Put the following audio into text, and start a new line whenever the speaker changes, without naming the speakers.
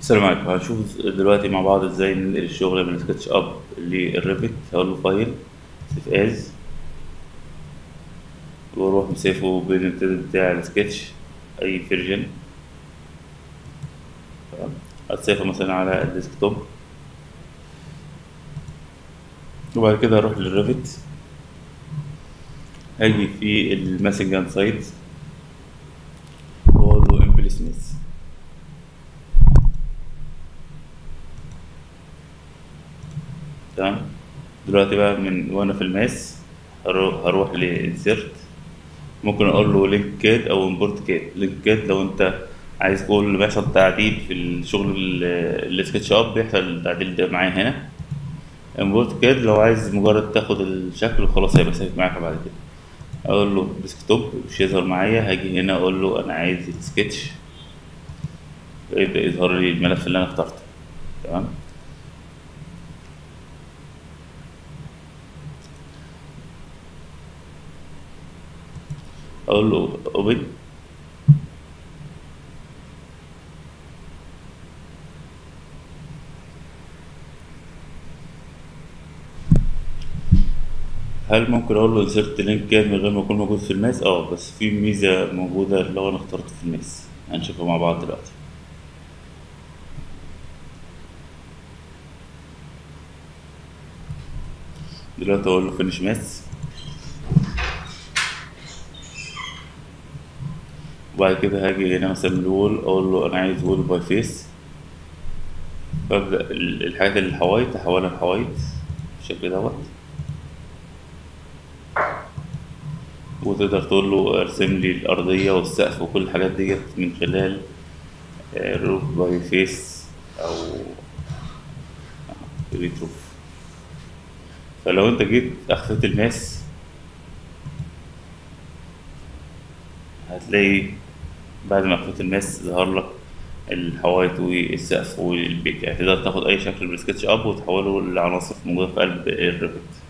السلام عليكم هنشوف دلوقتي مع بعض ازاي ننقل الشغل من سكتش اب للريفت هقول له فايل سيف از واروح مسيفه بالامتداد بتاع السكتش اي فيرجن تمام هتسيفه مثلا على الديسكتوب وبعد كده اروح للريفت هاجي في الماسنجر سايت واقول له امبلسمنتس تمام دلوقتي بقى من وانا في الماس هروح, هروح لانسيرت ممكن اقول له لينك كاد او امبورت كاد لينك كاد لو انت عايز كل اللي بيحصل تعديل في الشغل السكتش اب بيحصل التعديل ده معايا هنا امبورت كاد لو عايز مجرد تاخد الشكل وخلاص هيبقى ثابت معاك بعد كده اقول له ديسكتوب مش يظهر معايا هاجي هنا اقول له انا عايز السكتش يبدأ يظهر لي الملف اللي انا اخترته تمام اقول له اوبن هل ممكن اقول له انسرت لينك كاد من غير ما يكون موجود في الماس اه بس في ميزه موجوده لو انا اخترته في الماس هنشوفها مع بعض دلوقتي دلوقتي اقول له فينش ماس وبعد كده هاجي هنا مثلا الوول اقول له انا عايز وول باي فيس ببدأ الحاجات اللي حوايط احولها لحوايط بالشكل دوت وتقدر تقول له ارسم لي الأرضية والسقف وكل الحاجات ديت من خلال روف باي فيس أو ريتروف فلو انت جيت أخفيت الماس هتلاقي بعد ما أخفيت الماس ظهر لك الحوايط والسقف والبيت يعني تقدر تاخد أي شكل بالسكتش أب وتحوله لعناصر موجودة في قلب الريفت